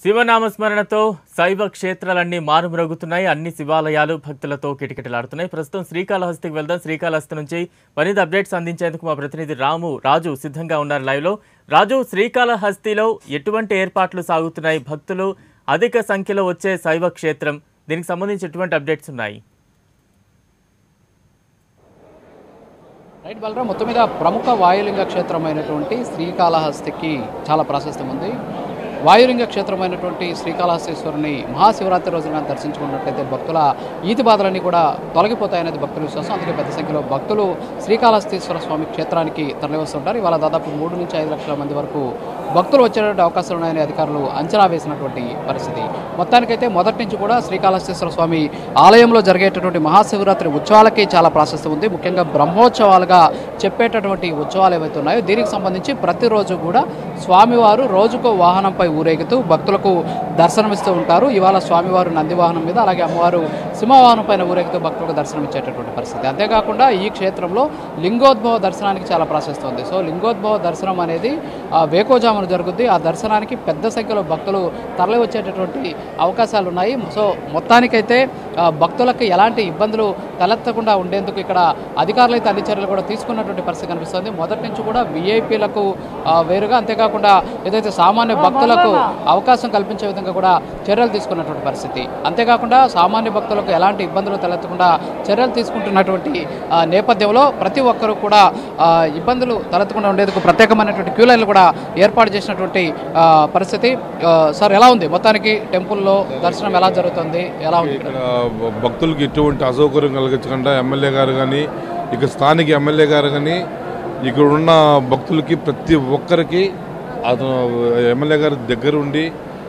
శివనామ స్మరణతో శైవ క్షేత్రాలన్నీ మారుమ్రోగుతున్నాయి అన్ని శివాలయాలు భక్తులతో కిటకిటలాడుతున్నాయి ప్రస్తుతం శ్రీకాళహస్తికి వెళ్దాం శ్రీకాళహస్తి నుంచి మరింత అప్డేట్స్ అందించేందుకు మా ప్రతినిధి రాము రాజు సిద్ధంగా ఉన్నారు లైవ్లో రాజు శ్రీకాళహస్తిలో ఎటువంటి ఏర్పాట్లు సాగుతున్నాయి భక్తులు అధిక సంఖ్యలో వచ్చే శైవ క్షేత్రం దీనికి సంబంధించి ఎటువంటి అప్డేట్స్ ఉన్నాయి రైట్ బలరాం మొత్తం మీద ప్రముఖ వాయులింగ క్షేత్రమైనటువంటి శ్రీకాళహస్తికి చాలా ప్రాశస్త్యం ఉంది వాయులింగ క్షేత్రమైనటువంటి శ్రీకాళహస్తీశ్వరుని మహాశివరాత్రి రోజున దర్శించుకున్నట్లయితే భక్తుల ఈతి బాధలన్నీ కూడా తొలగిపోతాయనేది భక్తుల విశ్వాసం అందుకే పెద్ద సంఖ్యలో భక్తులు శ్రీకాళహస్తీశ్వర స్వామి క్షేత్రానికి తరలివస్తుంటారు ఇవాళ దాదాపు మూడు నుంచి ఐదు లక్షల మంది వరకు భక్తులు వచ్చేటువంటి అవకాశాలు ఉన్నాయని అధికారులు అంచనా వేసినటువంటి పరిస్థితి మొత్తానికైతే మొదటి నుంచి కూడా శ్రీకాళహస్తీశ్వర స్వామి ఆలయంలో జరిగేటటువంటి మహాశివరాత్రి ఉత్సవాలకి చాలా ప్రాశస్త్యం ఉంది ముఖ్యంగా బ్రహ్మోత్సవాలుగా చెప్పేటటువంటి ఉత్సవాలు ఏవైతే ఉన్నాయో దీనికి సంబంధించి ప్రతిరోజు కూడా స్వామివారు రోజుకో వాహనంపై ఊరేగుతూ భక్తులకు దర్శనమిస్తూ ఉంటారు ఇవాళ స్వామివారు నంది వాహనం మీద అలాగే అమ్మవారు సింహవాహనం పైన ఊరేగుతూ భక్తులకు దర్శనం ఇచ్చేటటువంటి పరిస్థితి అంతేకాకుండా ఈ క్షేత్రంలో లింగోద్భవ దర్శనానికి చాలా ప్రాశస్త్యం ఉంది సో లింగోద్భవ దర్శనం అనేది ఆ, వేకోజామున జరుగుద్ది ఆ దర్శనానికి పెద్ద సంఖ్యలో భక్తులు తరలి వచ్చేటటువంటి అవకాశాలు ఉన్నాయి సో మొత్తానికైతే ఆ, భక్తులకు ఎలాంటి ఇబ్బందులు తలెత్తకుండా ఉండేందుకు ఇక్కడ అధికారులు అయితే అన్ని చర్యలు కూడా తీసుకున్నటువంటి పరిస్థితి కనిపిస్తుంది మొదటి నుంచి కూడా విఐపీలకు వేరుగా అంతేకాకుండా ఏదైతే సామాన్య భక్తులకు అవకాశం కల్పించే విధంగా కూడా చర్యలు తీసుకున్నటువంటి పరిస్థితి అంతేకాకుండా సామాన్య భక్తులకు ఎలాంటి ఇబ్బందులు తలెత్తకుండా చర్యలు తీసుకుంటున్నటువంటి ఆ, నేపథ్యంలో ప్రతి ఒక్కరూ కూడా ఆ, ఇబ్బందులు తలెత్తకుండా ఉండేందుకు ప్రత్యేకమైనటువంటి క్యూ లైన్లు కూడా ఏర్పాటు చేసినటువంటి ఆ, పరిస్థితి ఆ, సార్ ఎలా ఉంది మొత్తానికి టెంపుల్లో దర్శనం ఎలా జరుగుతుంది ఎలా ఉంది ఇక్కడ భక్తులకు ఎటువంటి అసౌకర్యం కలిగించకుండా ఎమ్మెల్యే గారు కానీ ఇక స్థానిక ఎమ్మెల్యే గారు కానీ ఇక్కడ ఉన్న భక్తులకి ప్రతి ఒక్కరికి అతను ఎమ్మెల్యే గారి దగ్గర ఉండి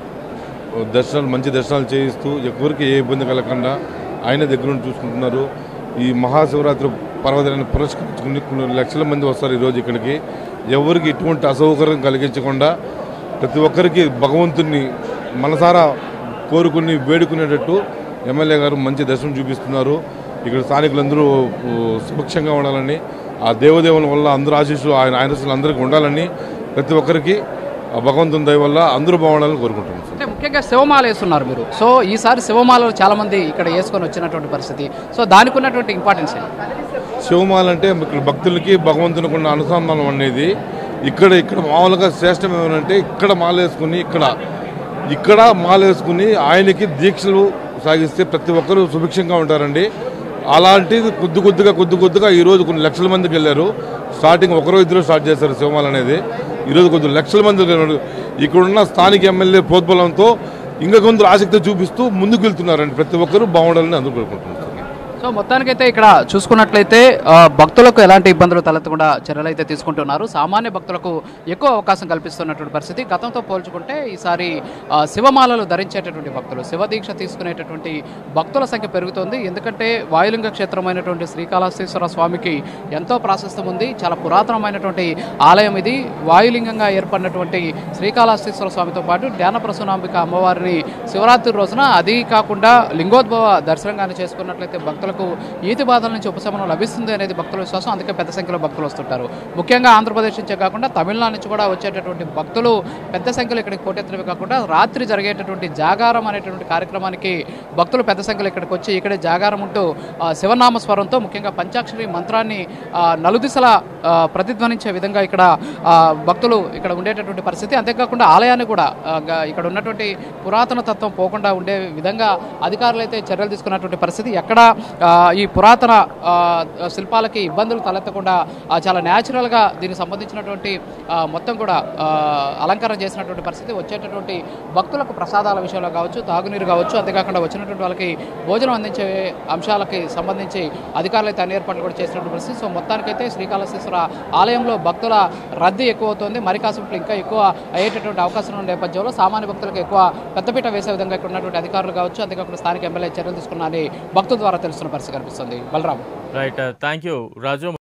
దర్శనాలు మంచి దర్శనాలు చేయిస్తూ ఎవరికి ఏ ఇబ్బంది కలగకుండా ఆయన దగ్గర ఉండి చూసుకుంటున్నారు ఈ మహాశివరాత్రి పర్వదినాన్ని పురస్కరించుకుని కొన్ని లక్షల మంది వస్తారు ఈరోజు ఇక్కడికి ఎవరికి ఎటువంటి అసౌకర్యం కలిగించకుండా ప్రతి ఒక్కరికి భగవంతుని మనసారా కోరుకుని వేడుకునేటట్టు ఎమ్మెల్యే గారు మంచి దర్శనం చూపిస్తున్నారు ఇక్కడ స్థానికులందరూ ఊ, సుభిక్షంగా ఉండాలని ఆ దేవదేవుల వల్ల అందరూ ఆశీస్సులు ఆయన ఆయన అందరికీ ఉండాలని ప్రతి ఒక్కరికి ఆ భగవంతుని దయ వల్ల అందరూ బాగుండాలని కోరుకుంటున్నాను అంటే ముఖ్యంగా శివమాల వేస్తున్నారు మీరు సో ఈసారి శివమాలలో చాలా మంది ఇక్కడ వేసుకొని వచ్చినటువంటి పరిస్థితి సో దానికి ఉన్నటువంటి ఇంపార్టెన్స్ ఏంటి శివమాల అంటే ఇక్కడ భక్తులకి భగవంతునికి ఉన్న అనుసంధానం అనేది ఇక్కడ ఇక్కడ మామూలుగా శ్రేష్టం ఏమంటే ఇక్కడ మాల వేసుకుని ఇక్కడ ఇక్కడ మాల వేసుకుని ఆయనకి దీక్షలు సాగిస్తే ప్రతి ఒక్కరూ సుభిక్షంగా ఉంటారండి అలాంటిది కొద్ది కొద్దిగా కొద్ది కొద్దిగా ఈరోజు కొన్ని లక్షల మందికి వెళ్ళారు స్టార్టింగ్ ఒకరో ఇద్దరు స్టార్ట్ చేశారు శివమాల అనేది ఈరోజు కొద్ది లక్షల మంది వెళ్ళారు ఇక్కడున్న స్థానిక ఎమ్మెల్యే ప్రోద్బలంతో ఇంకా కొందరు ఆసక్తి చూపిస్తూ ముందుకు వెళ్తున్నారండి ప్రతి ఒక్కరూ బాగుండాలని అందరూ కోరుకుంటున్నారు సో మొత్తానికైతే ఇక్కడ చూసుకున్నట్లయితే ఆ, భక్తులకు ఎలాంటి ఇబ్బందులు తలెత్తకుండా చర్యలు అయితే తీసుకుంటున్నారు సామాన్య భక్తులకు ఎక్కువ అవకాశం కల్పిస్తున్నటువంటి పరిస్థితి గతంతో పోల్చుకుంటే ఈసారి ఆ, శివమాలలు ధరించేటటువంటి భక్తులు శివ దీక్ష తీసుకునేటటువంటి భక్తుల సంఖ్య పెరుగుతోంది ఎందుకంటే వాయులింగ క్షేత్రమైనటువంటి శ్రీకాళహస్తీశ్వర స్వామికి ఎంతో ప్రాశస్త్యం ఉంది చాలా పురాతనమైనటువంటి ఆలయం ఇది వాయులింగంగా ఏర్పడినటువంటి శ్రీకాళహస్తీశ్వర స్వామితో పాటు ధ్యాన ప్రసూనాంబిక అమ్మవారిని శివరాత్రి రోజున అది కాకుండా లింగోద్భవ దర్శనంగానే చేసుకున్నట్లయితే భక్తులకు ఈతి బాధల నుంచి ఉపశమనం లభిస్తుంది అనేది భక్తుల విశ్వాసం అందుకే పెద్ద సంఖ్యలో భక్తులు వస్తుంటారు ముఖ్యంగా ఆంధ్రప్రదేశ్ నుంచే కాకుండా తమిళనాడు నుంచి కూడా వచ్చేటటువంటి భక్తులు పెద్ద సంఖ్యలో ఇక్కడికి పోటెత్తడమే కాకుండా రాత్రి జరిగేటటువంటి జాగారం అనేటువంటి కార్యక్రమానికి భక్తులు పెద్ద సంఖ్యలో ఇక్కడికి వచ్చి ఇక్కడే జాగారం ఉంటూ ఆ, శివనామ స్వరంతో ముఖ్యంగా పంచాక్షరి మంత్రాన్ని ఆ, నలుదిశల ఆ, ప్రతిధ్వనించే విధంగా ఇక్కడ ఆ, భక్తులు ఇక్కడ ఉండేటటువంటి పరిస్థితి అంతేకాకుండా ఆలయాన్ని కూడా ఆ, గ- ఇక్కడ ఉన్నటువంటి పురాతన తత్వం పోకుండా ఉండే విధంగా అధికారులు అయితే చర్యలు తీసుకున్నటువంటి పరిస్థితి ఎక్కడ ఆ, ఈ పురాతన ఆ, శిల్పాలకి ఇబ్బందులు తలెత్తకుండా ఆ, చాలా న్యాచురల్గా దీనికి సంబంధించినటువంటి ఆ, మొత్తం కూడా ఆ, అలంకరణ చేసినటువంటి పరిస్థితి వచ్చేటటువంటి భక్తులకు ప్రసాదాల విషయంలో కావచ్చు తాగునీరు కావచ్చు అంతేకాకుండా వచ్చినటువంటి వాళ్ళకి భోజనం అందించే అంశాలకి సంబంధించి అధికారులు అయితే అన్ని ఏర్పాట్లు కూడా చేసినటువంటి పరిస్థితి సో మొత్తానికైతే శ్రీకాళహస్తీశ్వర ఆలయంలో భక్తుల రద్దీ ఎక్కువ అవుతుంది మరి కాసేపు ఇంకా ఎక్కువ అయ్యేటటువంటి అవకాశం ఉన్న నేపథ్యంలో సామాన్య భక్తులకు ఎక్కువ పెద్దపీట వేసే విధంగా ఇక్కడ ఉన్నటువంటి అధికారులు కావచ్చు అంతేకాకుండా స్థానిక ఎమ్మెల్యే చర్యలు తీసుకున్నారని భక్తుల ద్వారా తెలుస్తున్న పరిస్థితి కనిపిస్తుంది Balaram right thank you Raju